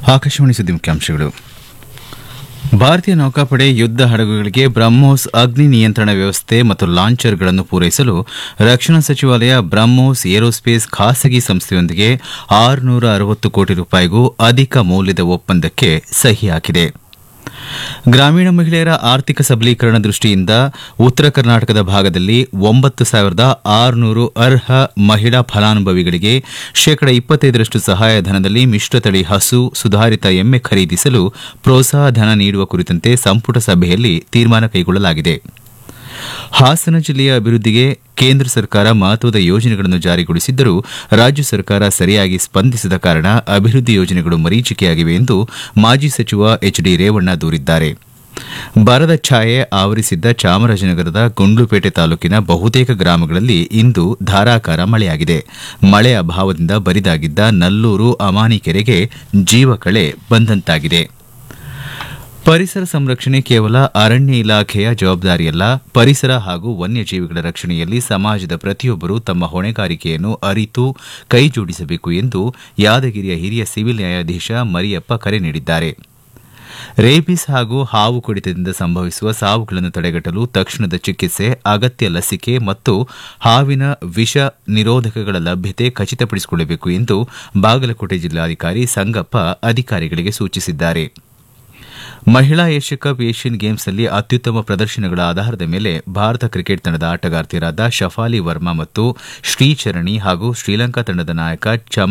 ಆಕಾಶವಾಣಿ ಸುದ್ದಿ ಮುಖ್ಯಾಂಶಗಳು ಭಾರತೀಯ ನೌಕಾಪಡೆ ಯುದ್ದ ಹಡಗುಗಳಿಗೆ ಬ್ರಹ್ಮೋಸ್ ಅಗ್ನಿ ನಿಯಂತ್ರಣ ವ್ಯವಸ್ಥೆ ಮತ್ತು ಲಾಂಚರ್ಗಳನ್ನು ಪೂರೈಸಲು ರಕ್ಷಣಾ ಸಚಿವಾಲಯ ಬ್ರಹ್ಮೋಸ್ ಏರೋಸ್ಪೇಸ್ ಖಾಸಗಿ ಸಂಸ್ಥೆಯೊಂದಿಗೆ ಆರುನೂರ ಅರವತ್ತು ಕೋಟಿ ರೂಪಾಯಿಗೂ ಅಧಿಕ ಮೌಲ್ಯದ ಒಪ್ಪಂದಕ್ಕೆ ಸಹಿ ಹಾಕಿದೆ ಗ್ರಾಮೀಣ ಮಹಿಳೆಯರ ಆರ್ಥಿಕ ಸಬಲೀಕರಣ ದೃಷ್ಟಿಯಿಂದ ಉತ್ತರ ಕರ್ನಾಟಕದ ಭಾಗದಲ್ಲಿ ಒಂಬತ್ತು ಸಾವಿರದ ಆರುನೂರು ಅರ್ಹ ಮಹಿಳಾ ಫಲಾನುಭವಿಗಳಿಗೆ ಶೇಕಡ ಇಪ್ಪತ್ತೈದರಷ್ಟು ಸಹಾಯಧನದಲ್ಲಿ ಮಿಶ್ರತಳಿ ಹಸು ಸುಧಾರಿತ ಎಮ್ಮೆ ಖರೀದಿಸಲು ಪ್ರೋತ್ಸಾಹ ಧನ ನೀಡುವ ಕುರಿತಂತೆ ಸಂಪುಟ ಸಭೆಯಲ್ಲಿ ತೀರ್ಮಾನ ಕೈಗೊಳ್ಳಲಾಗಿದೆ ಹಾಸನ ಜಿಲ್ಲೆಯ ಅಭಿವೃದ್ಧಿಗೆ ಕೇಂದ್ರ ಸರ್ಕಾರ ಮಹತ್ವದ ಯೋಜನೆಗಳನ್ನು ಜಾರಿಗೊಳಿಸಿದ್ದರೂ ರಾಜ್ಯ ಸರ್ಕಾರ ಸರಿಯಾಗಿ ಸ್ಪಂದಿಸದ ಕಾರಣ ಅಭಿವೃದ್ಧಿ ಯೋಜನೆಗಳು ಮರೀಚಿಕೆಯಾಗಿವೆ ಎಂದು ಮಾಜಿ ಸಚಿವ ಎಚ್ ಡಿ ರೇವಣ್ಣ ದೂರಿದ್ದಾರೆ ಬರದ ಛಾಯೆ ಆವರಿಸಿದ್ದ ಚಾಮರಾಜನಗರದ ಗುಂಡ್ಲುಪೇಟೆ ತಾಲೂಕಿನ ಬಹುತೇಕ ಗ್ರಾಮಗಳಲ್ಲಿ ಇಂದು ಧಾರಾಕಾರ ಮಳೆಯಾಗಿದೆ ಮಳೆ ಅಭಾವದಿಂದ ಬರಿದಾಗಿದ್ದ ನಲ್ಲೂರು ಅಮಾನಿ ಕೆರೆಗೆ ಜೀವಕಳೆ ಬಂದಂತಾಗಿದೆ ಪರಿಸರ ಸಂರಕ್ಷಣೆ ಕೇವಲ ಅರಣ್ಯ ಇಲಾಖೆಯ ಜವಾಬ್ದಾರಿಯಲ್ಲ ಪರಿಸರ ಹಾಗೂ ವನ್ಯಜೀವಿಗಳ ರಕ್ಷಣೆಯಲ್ಲಿ ಸಮಾಜದ ಪ್ರತಿಯೊಬ್ಬರೂ ತಮ್ಮ ಹೊಣೆಗಾರಿಕೆಯನ್ನು ಅರಿತು ಕೈಜೋಡಿಸಬೇಕು ಎಂದು ಯಾದಗಿರಿಯ ಹಿರಿಯ ಸಿವಿಲ್ ನ್ಯಾಯಾಧೀಶ ಮರಿಯಪ್ಪ ಕರೆ ನೀಡಿದ್ದಾರೆ ರೇಬಿಸ್ ಹಾಗೂ ಹಾವು ಕಡಿತದಿಂದ ಸಂಭವಿಸುವ ಸಾವುಗಳನ್ನು ತಡೆಗಟ್ಟಲು ತಕ್ಷಣದ ಚಿಕಿತ್ಸೆ ಅಗತ್ಯ ಲಸಿಕೆ ಮತ್ತು ಹಾವಿನ ವಿಷ ನಿರೋಧಕಗಳ ಲಭ್ಯತೆ ಖಚಿತಪಡಿಸಿಕೊಳ್ಳಬೇಕು ಎಂದು ಬಾಗಲಕೋಟೆ ಜಿಲ್ಲಾಧಿಕಾರಿ ಸಂಗಪ್ಪ ಅಧಿಕಾರಿಗಳಿಗೆ ಸೂಚಿಸಿದ್ದಾರೆ ಮಹಿಳಾ ಏಷ್ಯಾ ಕಪ್ ಏಷ್ಯನ್ ಗೇಮ್ಸ್ನಲ್ಲಿ ಅತ್ಯುತ್ತಮ ಪ್ರದರ್ಶನಗಳ ಆಧಾರದ ಮೇಲೆ ಭಾರತ ಕ್ರಿಕೆಟ್ ತಂಡದ ಆಟಗಾರ್ತಿಯರಾದ ಶಫಾಲಿ ವರ್ಮಾ ಮತ್ತು ಶ್ರೀಚರಣಿ ಹಾಗೂ ಶ್ರೀಲಂಕಾ ತಂಡದ ನಾಯಕ ಚಮ